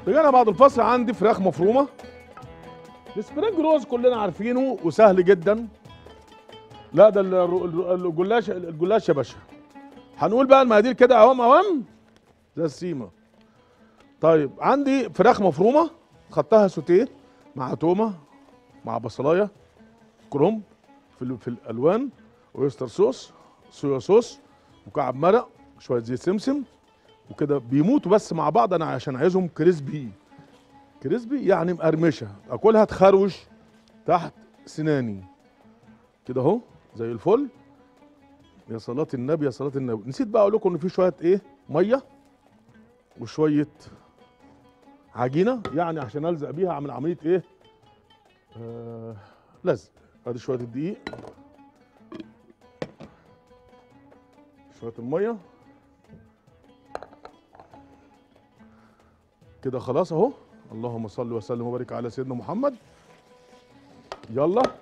رجعنا بعد الفصل عندي فراخ مفرومه السبرينج روز كلنا عارفينه وسهل جدا لا ده ال- ال- الجلاش الجلاش يا باشا هنقول بقى المقادير كده اهو اوام زي السيمه طيب عندي فراخ مفرومه خدتها سوتيه مع تومه مع بصلايه كرنب في ال- في الالوان ويستر صوص صويا صوص مكعب مرق شويه زيت سمسم وكده بيموتوا بس مع بعض انا عشان عايزهم كريسبي كريسبي يعني مقرمشه اكلها تخروش تحت سناني كده اهو زي الفل يا صلاة النبي يا صلاة النبي نسيت بقى اقول لكم ان في شويه ايه ميه وشويه عجينه يعني عشان الزق بيها اعمل عمليه ايه آه لزق ادي شويه الدقيق شويه الميه كده خلاص اهو اللهم صل وسلم وبارك على سيدنا محمد يلا